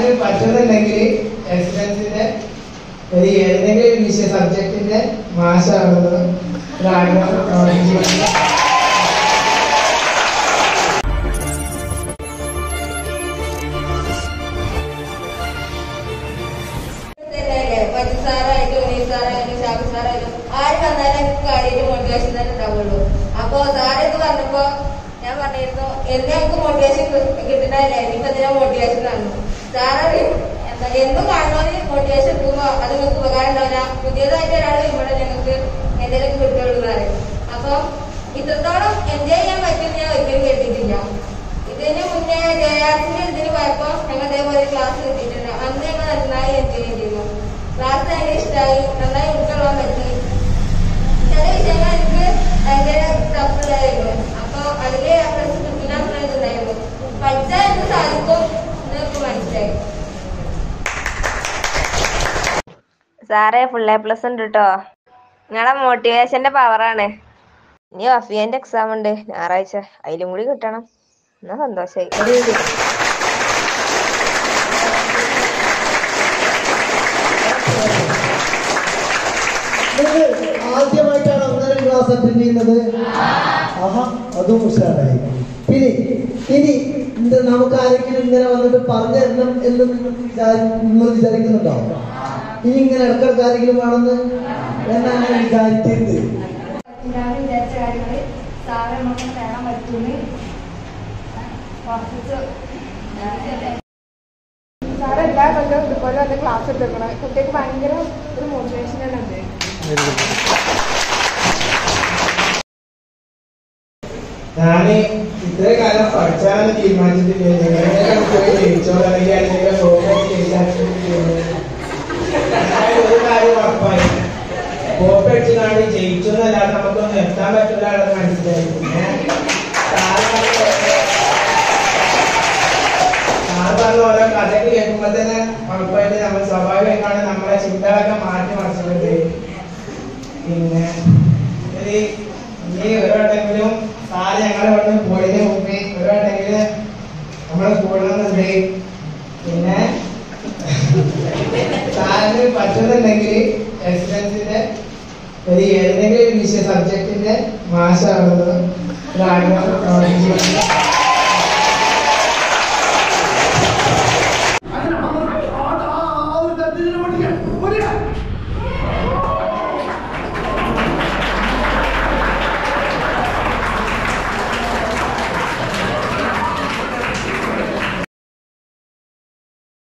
സാറിന് പറ്റുന്നുണ്ടെങ്കിൽ എക്സലൻസിന്റെ ഒരു ഏതെങ്കിലും ഒരു വിഷയ സബ്ജക്റ്റിന്റെ മാഷാണെന്ന് ഒരു ആഗ്രഹം പ്രവർത്തിച്ചു തന്നെയല്ലേ മറ്റു സാറായിട്ടും ഉണ്ണി സാറായിട്ടും ഷാബു സാറായിട്ടും ആര് വന്നാലും എനിക്ക് കാര്യമായിട്ട് മോട്ടിവേഷൻ തന്നെ ഉണ്ടാവുള്ളൂ അപ്പൊ സാറ് എന്ന് പറഞ്ഞപ്പോ ഞാൻ പറഞ്ഞിരുന്നു എന്നെ നമുക്ക് മോട്ടിവേഷൻ കിട്ടുന്നതല്ലേ ഇനിയിപ്പോ എന്തിനാ മോട്ടിവേഷൻ തന്നു സാറ് എന്താ എന്തും കാണുന്നവര് മോട്ടിവേഷൻ കിട്ടുമ്പോ അത് നിങ്ങൾക്ക് ഉപകാരം ഉണ്ടാവില്ല പുതിയതായിട്ട് ഒരാൾ വരുമ്പോഴേ ഞങ്ങൾക്ക് എന്തെങ്കിലും കിട്ടുള്ളൂ എന്നാണ് അപ്പൊ ഇത്രത്തോളം എൻജോയ് ചെയ്യാൻ പറ്റും ഞാൻ ഒരിക്കലും കേട്ടിട്ടില്ല ഇതിന് മുന്നേ ജയാസിന്റെ ഇതിന് പോയപ്പോ ഞങ്ങൾ ഇതേപോലെ ക്ലാസ് കിട്ടിയിട്ടുണ്ട് അന്ന് ഞങ്ങൾ നന്നായി എൻജോയ് ചെയ്തു ക്ലാസ് ഭയങ്കര ഇഷ്ടമായി നന്നായി ഉൾക്കൊള്ളാൻ പറ്റി ചില വിഷയങ്ങൾ എനിക്ക് ഭയങ്കര ടഫുള്ളായിരുന്നു അപ്പൊ അതില് പ്ലസ് കിട്ടില്ല ഇതുണ്ടായിരുന്നു പഠിച്ചാൽ എന്ത് സാധിക്കും എന്ന് എനിക്ക് മനസ്സിലായി സാറേ ഫുൾ എ പ്ലസ് ഉണ്ട് കേട്ടോ നിങ്ങളെ മോട്ടിവേഷന്റെ പവറാണ് ഇനി വഫിയന്റെ എക്സാം ഉണ്ട് ഞായറാഴ്ച അതിലും കൂടി കിട്ടണം എന്നാ സന്തോഷായി നിങ്ങൾ ആദ്യമായിട്ടാണ് ഒന്നര ക്ലാസ് അറ്റൻഡ് ചെയ്യുന്നത് ആഹാ അതും ഉഷാറായി പിന്നെ ഇനി ഇത് നമുക്ക് ആരെങ്കിലും ഇങ്ങനെ വന്നിട്ട് പറഞ്ഞു തരണം എന്ന് നിങ്ങൾക്ക് വിചാരി നിങ്ങൾ വിചാരിക്കുന്നുണ്ടോ ഇനി ഇങ്ങനെ ഇടക്കിടക്ക് ആരെങ്കിലും വേണമെന്ന് എന്നാണ് ഞാൻ വിചാരിച്ചത് ഞാൻ വിചാരിച്ച കാര്യങ്ങൾ സാറ് നമുക്ക് നേടാൻ പറ്റുമെന്ന് ഉറപ്പിച്ച് സാർ എല്ലാ കൊല്ലവും ഇതുപോലെ വന്ന് ക്ലാസ് എടുക്കണം കുട്ടിക്ക് ഭയങ്കര ഒരു മോട്ടിവേഷനാണ് അത് ഞാന് ഇത്രയും കാലം പഠിച്ചാണെന്ന് തീരുമാനിച്ചിട്ടില്ല എങ്ങനെയൊക്കെ പോയി ജയിച്ചോ അല്ലെങ്കിൽ അല്ലെങ്കിൽ പ്രോഗ്രാം ജയിച്ചാൽ ഒരു കാര്യം ഉറപ്പായി കോപ്പ് അടിച്ചതാണ് ജയിച്ചു എന്നല്ലാതെ നമുക്കൊന്നും എത്താൻ പറ്റില്ല എന്ന് മനസ്സിലായി പിന്നെ സാറ് പറഞ്ഞ- സാറ് പറഞ്ഞ ഓരോ കഥയൊക്കെ കേൾക്കുമ്പോൾ തന്നെ ഉറപ്പായിട്ട് നമ്മൾ സ്വാഭാവികമായിട്ടാണ് നമ്മളെ ചിന്തകളൊക്കെ മാറ്റി മറിച്ചിട്ടുണ്ട് പിന്നെ ഒരു ഇനി ഒരോട്ടെങ്കിലും സാറ് ഞങ്ങളെ ഇവിടെ പോയതിന് മുമ്പേ ഒരോട്ടെങ്കിലും നമ്മളെ കൂടണമെന്നുണ്ട് പിന്നെ സാറിന് പറ്റുന്നുണ്ടെങ്കിൽ എക്സലൻസിന്റെ ഒരു ഏതെങ്കിലും ഒരു വിഷയ സബ്ജക്റ്റിന്റെ മാഷാണെന്ന് ഒരു ആഗ്രഹം പ്രവർത്തിച്ചു